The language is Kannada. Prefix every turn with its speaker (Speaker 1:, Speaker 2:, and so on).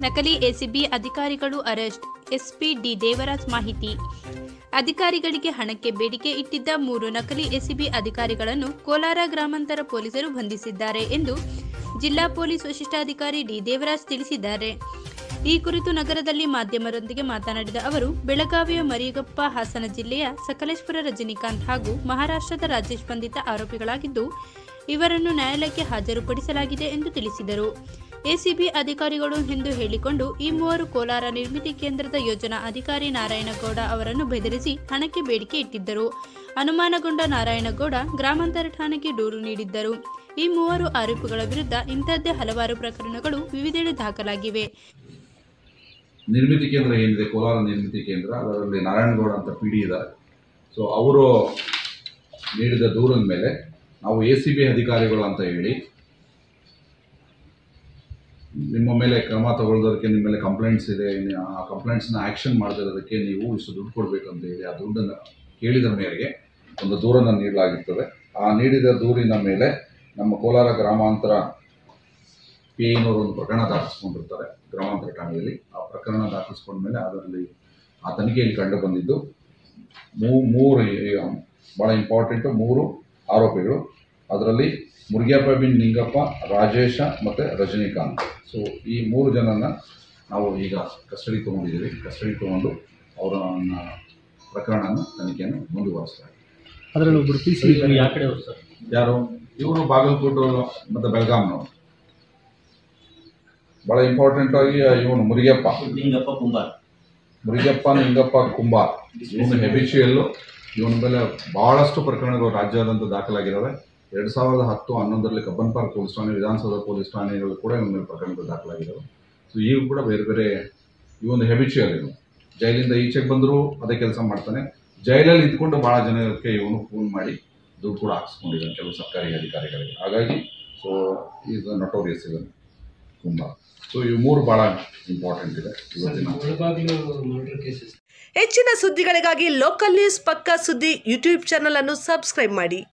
Speaker 1: ನಕಲಿ ಎಸಿಬಿ ಅಧಿಕಾರಿಗಳು ಅರೆಸ್ಟ್ ಎಸ್ಪಿ ಡಿ ದೇವರಾಜ್ ಮಾಹಿತಿ ಅಧಿಕಾರಿಗಳಿಗೆ ಹಣಕ್ಕೆ ಬೇಡಿಕೆ ಇಟ್ಟಿದ್ದ ಮೂರು ನಕಲಿ ಎಸಿಬಿ ಅಧಿಕಾರಿಗಳನ್ನು ಕೋಲಾರ ಗ್ರಾಮಾಂತರ ಪೊಲೀಸರು ಬಂಧಿಸಿದ್ದಾರೆ ಎಂದು ಜಿಲ್ಲಾ ಪೊಲೀಸ್ ವರಿಷ್ಠಾಧಿಕಾರಿ ಡಿ ದೇವರಾಜ್ ತಿಳಿಸಿದ್ದಾರೆ ಈ ಕುರಿತು ನಗರದಲ್ಲಿ ಮಾಧ್ಯಮರೊಂದಿಗೆ ಮಾತನಾಡಿದ ಅವರು ಬೆಳಗಾವಿಯ ಮರಿಯಗಪ್ಪ ಹಾಸನ ಜಿಲ್ಲೆಯ ಸಕಲೇಶ್ವರ ರಜನಿಕಾಂತ್ ಹಾಗೂ ಮಹಾರಾಷ್ಟ್ರದ ರಾಜೇಶ್ ಬಂಧಿತ ಆರೋಪಿಗಳಾಗಿದ್ದು ಇವರನ್ನು ನ್ಯಾಯಾಲಯಕ್ಕೆ ಹಾಜರುಪಡಿಸಲಾಗಿದೆ ಎಂದು ತಿಳಿಸಿದರು ಎಸಿಬಿ ಅಧಿಕಾರಿಗಳು ಎಂದು ಹೇಳಿಕೊಂಡು ಈ ಮೂವರು ಕೋಲಾರ ನಿರ್ಮಿತಿ ಕೇಂದ್ರದ ಯೋಜನಾ ಅಧಿಕಾರಿ ನಾರಾಯಣಗೌಡ ಅವರನ್ನು ಬೆದರಿಸಿ ಹಣಕ್ಕೆ ಬೇಡಿಕೆ ಇಟ್ಟಿದ್ದರು ಅನುಮಾನಗೊಂಡ ನಾರಾಯಣಗೌಡ ಗ್ರಾಮಾಂತರ ಠಾಣೆಗೆ ದೂರು ನೀಡಿದ್ದರು ಈ ಮೂವರು ಆರೋಪಿಗಳ ವಿರುದ್ಧ ಇಂಥದ್ದೇ ಹಲವಾರು ಪ್ರಕರಣಗಳು ವಿವಿಧೆಡೆ ದಾಖಲಾಗಿವೆ
Speaker 2: ನಿರ್ಮಿತಿ ಕೇಂದ್ರ ಏನಿದೆ ಕೋಲಾರ ನಿರ್ಮಿತಿ ಕೇಂದ್ರ ಅದರಲ್ಲಿ ನಾರಾಯಣಗೌಡ ಅಂತ ಪಿ ಡಿ ಇದ್ದಾರೆ ಸೊ ಅವರು ನೀಡಿದ ದೂರದ ಮೇಲೆ ನಾವು ಎ ಸಿ ಬಿ ಅಧಿಕಾರಿಗಳು ಅಂತ ಹೇಳಿ ನಿಮ್ಮ ಮೇಲೆ ಕ್ರಮ ತಗೊಳ್ಳೋದಕ್ಕೆ ನಿಮ್ಮ ಮೇಲೆ ಕಂಪ್ಲೇಂಟ್ಸ್ ಇದೆ ಇನ್ನು ಆ ಕಂಪ್ಲೇಂಟ್ಸ್ನ ಆ್ಯಕ್ಷನ್ ಮಾಡದಿರೋದಕ್ಕೆ ನೀವು ಇಷ್ಟು ದುಡ್ಡು ಕೊಡಬೇಕು ಅಂತ ಹೇಳಿ ಆ ದುಡ್ಡನ್ನು ಕೇಳಿದ ಮೇರೆಗೆ ಒಂದು ದೂರನ್ನು ನೀಡಲಾಗಿರ್ತದೆ ಆ ನೀಡಿದ ದೂರಿನ ಮೇಲೆ ನಮ್ಮ ಕೋಲಾರ ಗ್ರಾಮಾಂತರ ಪಿ ಐನವರು ಒಂದು ಪ್ರಕರಣ ದಾಖಲಿಸ್ಕೊಂಡಿರ್ತಾರೆ ಗ್ರಾಮಾಂತರ ಠಾಣೆಯಲ್ಲಿ ಆ ಪ್ರಕರಣ ದಾಖಲಿಸ್ಕೊಂಡ್ಮೇಲೆ ಅದರಲ್ಲಿ ಆ ತನಿಖೆಯಲ್ಲಿ ಕಂಡು ಬಂದಿದ್ದು ಮೂ ಮೂರು ಈ- ಭಾಳ ಇಂಪಾರ್ಟೆಂಟು ಮೂರು ಆರೋಪಿಗಳು ಅದರಲ್ಲಿ ಮುರುಗ್ಯಪ್ಪ ಬಿನ್ ನಿಂಗಪ್ಪ ರಾಜೇಶ ಮತ್ತು ರಜನಿಕಾಂತ್ ಸೊ ಈ ಮೂರು ಜನನ ನಾವು ಈಗ ಕಸ್ಟಡಿ ತೊಗೊಂಡಿದ್ದೀವಿ ಕಸ್ಟಡಿ ತೊಗೊಂಡು ಅವರ ಪ್ರಕರಣನ ತನಿಖೆಯನ್ನು ಮುಂದುವರಿಸ್ತಾ ಇದ್ದೀವಿ
Speaker 3: ಅದರಲ್ಲಿ ಒಬ್ಬರು ಪಿ ಸಿ
Speaker 4: ಇವ್ರು ಯಾವ ಕಡೆ ಅವರು ಸರ್
Speaker 2: ಯಾರು ಇವರು ಬಾಗಲಕೋಟೆ ಮತ್ತು ಬೆಳಗಾಂನವರು ಭಾಳ ಇಂಪಾರ್ಟೆಂಟ್ ಆಗಿ ಇವನು ಮುರಿಯಪ್ಪ
Speaker 4: ನಿಂಗಪ್ಪ ಕುಂಬಾರ್
Speaker 2: ಮುರಿಯಪ್ಪ ನಿಂಗಪ್ಪ ಕುಂಬಾರ್ ಇವನು ಹೆಬಿಚುಯಲ್ಲು ಇವನ ಮೇಲೆ ಭಾಳಷ್ಟು ಪ್ರಕರಣಗಳು ರಾಜ್ಯಾದ್ಯಂತ ದಾಖಲಾಗಿದ್ದಾವೆ ಎರಡು ಸಾವಿರದ ಹತ್ತು ಹನ್ನೊಂದರಲ್ಲಿ ಕಬ್ಬನ್ ಪಾರ್ಕ್ ಪೊಲೀಸ್ ಠಾಣೆ ವಿಧಾನಸೌಧ ಪೊಲೀಸ್ ಠಾಣೆಗಳು ಕೂಡ ಇವನ ಮೇಲೆ ಪ್ರಕರಣಗಳು ದಾಖಲಾಗಿದ್ದಾವೆ ಸೊ ಈಗ ಕೂಡ ಬೇರೆ ಬೇರೆ ಇವನು ಹೆಬಿಚುಯಲ್ ಇವನು ಜೈಲಿಂದ ಈಚೆಗೆ ಬಂದರೂ ಅದೇ ಕೆಲಸ ಮಾಡ್ತಾನೆ ಜೈಲಲ್ಲಿ ಇದ್ಕೊಂಡು ಭಾಳ ಜನಕ್ಕೆ ಇವನು ಫೋನ್ ಮಾಡಿ ದುಡ್ಡು ಕೂಡ ಹಾಕ್ಸ್ಕೊಂಡಿದ್ದಾನೆ ಕೆಲವು ಸರ್ಕಾರಿ ಅಧಿಕಾರಿಗಳಿಗೆ ಹಾಗಾಗಿ ಸೊ ಈಸ್ ನಟೋರಿಯಸ್ ಇವನು ಕುಂಬಾರ್ ಸೊ ಇವು ಮೂರು ಭಾಳ ಇಂಪಾರ್ಟೆಂಟ್ ಇದೆ ಇವತ್ತಿನ
Speaker 5: ಹೆಚ್ಚಿನ ಸುದ್ದಿಗಳಿಗಾಗಿ ಲೋಕಲ್ ನ್ಯೂಸ್ ಪಕ್ಕಾ ಸುದ್ದಿ ಯೂಟ್ಯೂಬ್ ಚಾನಲ್ ಅನ್ನು ಸಬ್ಸ್ಕ್ರೈಬ್ ಮಾಡಿ